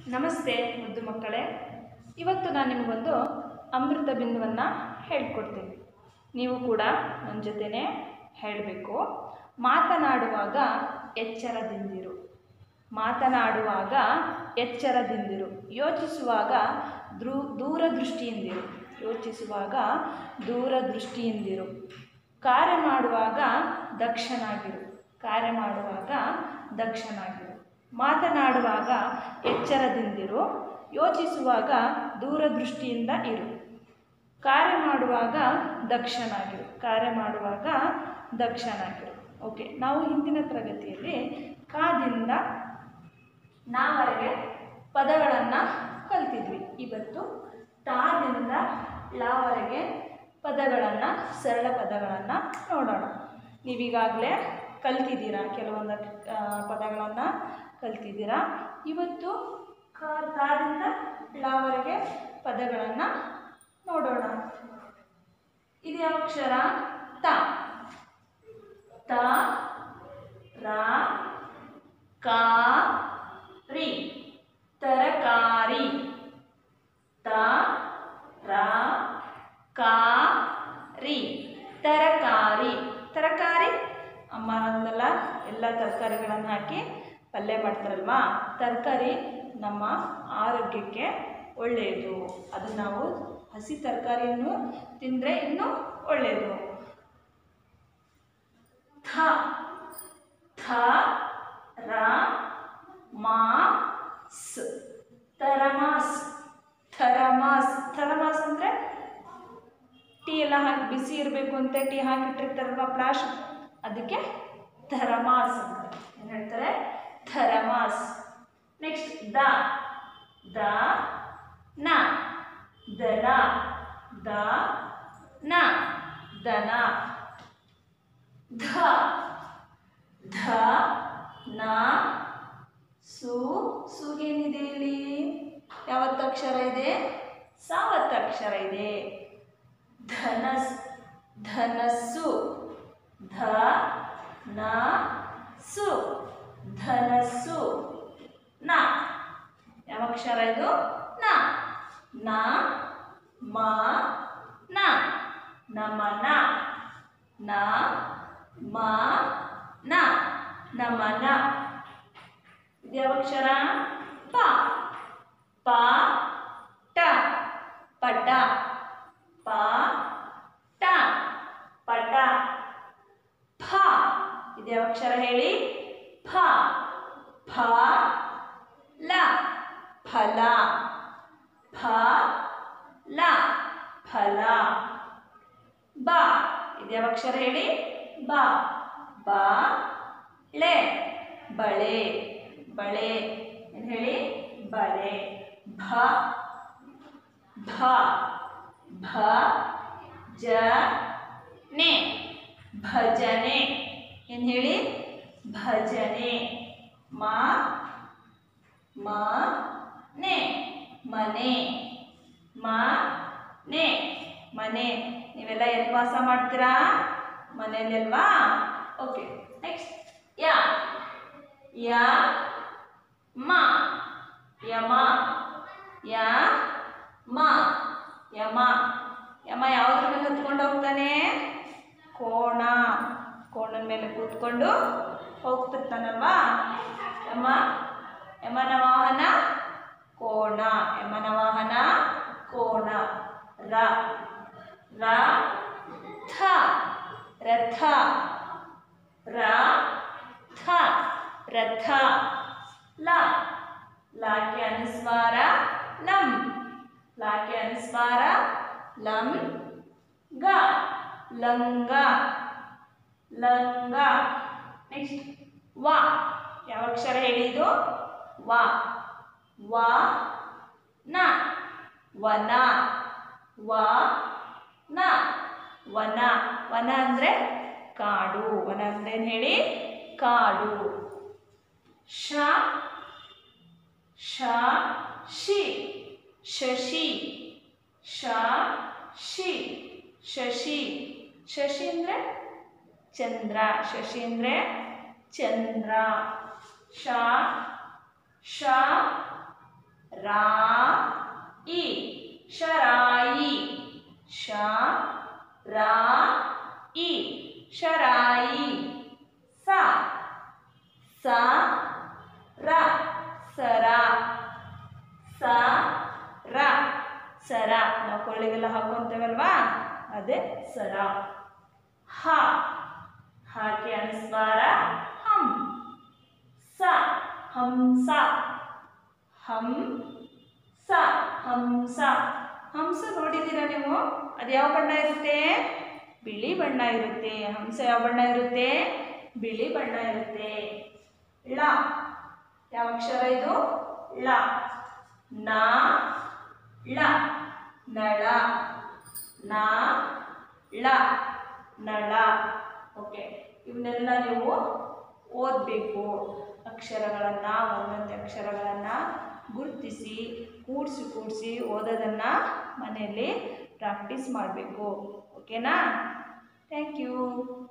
ನಮಸ್ತೆ ಮುದ್ದು ಮಕ್ಕಳೇ ಇವತ್ತು ನಾನು ನಿಮಗೊಂದು ಅಮೃತ ಬಿಂದುವನ್ನು ಹೇಳ್ಕೊಡ್ತೀನಿ ನೀವು ಕೂಡ ನನ್ನ ಜೊತೆನೇ ಹೇಳಬೇಕು ಮಾತನಾಡುವಾಗ ಎಚ್ಚರದಿಂದಿರು ಮಾತನಾಡುವಾಗ ಎಚ್ಚರದಿಂದಿರು ಯೋಚಿಸುವಾಗ ದ್ರೂ ದೂರದೃಷ್ಟಿಯಿಂದಿರು ಯೋಚಿಸುವಾಗ ದೂರದೃಷ್ಟಿಯಿಂದಿರು ಕಾರ್ಯ ಮಾಡುವಾಗ ದಕ್ಷನಾಗಿರು ಕಾರ್ಯ ಮಾಡುವಾಗ ದಕ್ಷನಾಗಿರು ಮಾತನಾಡುವಾಗ ಎಚ್ಚರದಿಂದಿರು ಯೋಚಿಸುವಾಗ ದೂರದೃಷ್ಟಿಯಿಂದ ಇರು ಕಾರ್ಯ ಮಾಡುವಾಗ ದಕ್ಷನಾಗಿರು ಕಾರ್ಯ ಮಾಡುವಾಗ ದಕ್ಷನಾಗಿರು ಓಕೆ ನಾವು ಹಿಂದಿನ ತರಗತಿಯಲ್ಲಿ ಕಾದಿಂದ ನಾವರೆಗೆ ಪದಗಳನ್ನು ಕಲ್ತಿದ್ವಿ ಇವತ್ತು ತಾದಿಂದ ಲಾವರೆಗೆ ಪದಗಳನ್ನು ಸರಳ ಪದಗಳನ್ನು ನೋಡೋಣ ನೀವೀಗಾಗಲೇ ಕಲ್ತಿದ್ದೀರಾ ಕೆಲವೊಂದು ಪದಗಳನ್ನು ಕಲ್ತಿದ್ದೀರಾ ಇವತ್ತು ಕಾ ತಾದಿಂದ ಲಾವರೆಗೆ ಪದಗಳನ್ನು ನೋಡೋಣ ಇದು ಯಾವ ಅಕ್ಷರ ತ ತ ರ ಕಾ ರಿ ತರಕಾರಿ ತ ರ ಕಾ ರಿ ತರಕಾರಿ ತರಕಾರಿ ಅಮ್ಮ ಅಂದಲ್ಲ ಎಲ್ಲ ತರಕಾರಿಗಳನ್ನು ಹಾಕಿ ಪಲ್ಯ ಮಾಡ್ತಾರಲ್ವಾ ತರಕಾರಿ ನಮ್ಮ ಆರೋಗ್ಯಕ್ಕೆ ಒಳ್ಳೆಯದು ಅದು ನಾವು ಹಸಿ ತರಕಾರಿಯನ್ನು ತಿಂದರೆ ಇನ್ನೂ ಒಳ್ಳೆಯದು ಥ ಥ ರ ಮಾ ಸ್ ತರಮಾಸ್ ಥರಮಾಸ್ ಥರಮಾಸ್ ಅಂದರೆ ಟೀ ಎಲ್ಲ ಹಾಕಿ ಬಿಸಿ ಇರಬೇಕು ಅಂತ ಟೀ ಹಾಕಿಟ್ಟಿರ್ತಾರಲ್ವ ಫ್ಲಾಶ್ ಅದಕ್ಕೆ ಥರಮಾಸ್ ಅಂತ ಏನು ಹೇಳ್ತಾರೆ ಥರಮಾಸ್ ನೆಕ್ಸ್ಟ್ ದ ದ ನ ದನ ದ ನ ದನ ಧ ಧ ನ ಸು ಸುಗೇನಿದೆ ಇಲ್ಲಿ ಯಾವತ್ತಕ್ಷರ ಇದೆ ಸಾವತ್ತಕ್ಷರ ಇದೆ ಧನಸ್ ಧನಸ್ಸು ಧ ನ ಸು ಧನಸ್ಸು ನ ಯಾವ ಅಕ್ಷರ ಇದು ನ ನ ಮ ನ ನಮನ ನ ಮ ನ ನಮನ ಇದು ಯಾವ ಅಕ್ಷರ ಪ ಪ ಟ ಪಟ ಪ ಟ ಪಟ ಫ ಇದು ಯಾವ ಅಕ್ಷರ ಹೇಳಿ ಫ ಫ ಲ ಫಲ ಫ ಲ ಫಲ ಬ ಇದು ಯಾವ ಅಕ್ಷರ ಹೇಳಿ ಬ ಬ ಳೆ ಬಳೆ ಬಳೆ ಏನು ಹೇಳಿ ಬಳೆ ಭ ಭ ಭ ಜ ನೆ ಭಜನೆ ಏನು ಹೇಳಿ ಭಜನೆ ಮ ಮ ನೆ ಮನೆ ಮ ನೆ ಮನೆ ನೀವೆಲ್ಲ ಎಲ್ಲಿ ವಾಸ ಮಾಡ್ತೀರಾ ಮನೆಯಲ್ಲಿ ಅಲ್ವಾ ಓಕೆ ನೆಕ್ಸ್ಟ್ ಯ ಯ ಮ ಯಮ ಯ ಮ ಯಮ ಯಮ ಯಾವುದ್ರ ಮೇಲೆ ಹತ್ಕೊಂಡು ಹೋಗ್ತಾನೆ ಕೋಣ ಕೋಣನ ಮೇಲೆ ಕೂತ್ಕೊಂಡು ಹೋಗ್ತಿರ್ತಾನಲ್ವಾ ಯಮ ಯಮನ ವಾಹನ ಕೋಣ ಯಮನ ವಾಹನ ಕೋಣ ರ ರ ಥ ರಥ ರ ಥ ರಥ ಲ ಲಾಕ್ಕೆ ಅನುಸ್ವಾರ ಲಂ ಲಾಕ್ಕೆ ಅನುಸ್ವಾರ ಲಂ ಗ ಲಂಗ ಲಂಗ ನೆಕ್ಸ್ಟ್ ವ ಯಾವ ಅಕ್ಷರ ಹೇಳಿದು ವ ವ ನ ವನ ವ ನ ವನ ವನ ಅಂದರೆ ಕಾಡು ವನ ಅಂದ್ರೆ ಏನು ಹೇಳಿ ಕಾಡು ಶ ಶ ಶಿ ಶಶಿ ಶ ಶಿ ಶಶಿ ಶಶಿ ಅಂದರೆ ಚಂದ್ರ ಶಶಿ ಅಂದರೆ ಚಂದ್ರ ಶ ಶ ರಾ ಇ ಶರಾಯಿ ಶ ರಾ ಇ ಶರಾಯಿ ಸ ಸ ರ ಸರ ಸ ರ ಸರ ನಾವು ಕೊಳ್ಳಿಗೆಲ್ಲ ಹಾಕೊಂತೇವಲ್ವಾ ಅದೇ ಸರ ಹ ಹಾಗೆ ಅನುಸ್ವಾರ ಹಂ ಸ ಹಂಸ ಹಂ ಸ ಹಂಸ ಹಂಸ ನೋಡಿದ್ದೀರಾ ನೀವು ಅದು ಯಾವ ಬಣ್ಣ ಇರುತ್ತೆ ಬಿಳಿ ಬಣ್ಣ ಇರುತ್ತೆ ಹಂಸ ಯಾವ ಬಣ್ಣ ಇರುತ್ತೆ ಬಿಳಿ ಬಣ್ಣ ಇರುತ್ತೆ ಳ ಯಾವ ಅಕ್ಷರ ಇದು ಳ ನ ಳ ನಳ ನ ಳ ನಳ ಓಕೆ ಇವನ್ನೆಲ್ಲ ನೀವು ಓದಬೇಕು ಅಕ್ಷರಗಳನ್ನು ಒಂದೊಂದು ಅಕ್ಷರಗಳನ್ನು ಗುರುತಿಸಿ ಕೂಡಿಸಿ ಕೂಡಿಸಿ ಓದೋದನ್ನು ಮನೆಯಲ್ಲಿ ಪ್ರಾಕ್ಟೀಸ್ ಮಾಡಬೇಕು ಓಕೆನಾ ಥ್ಯಾಂಕ್ ಯು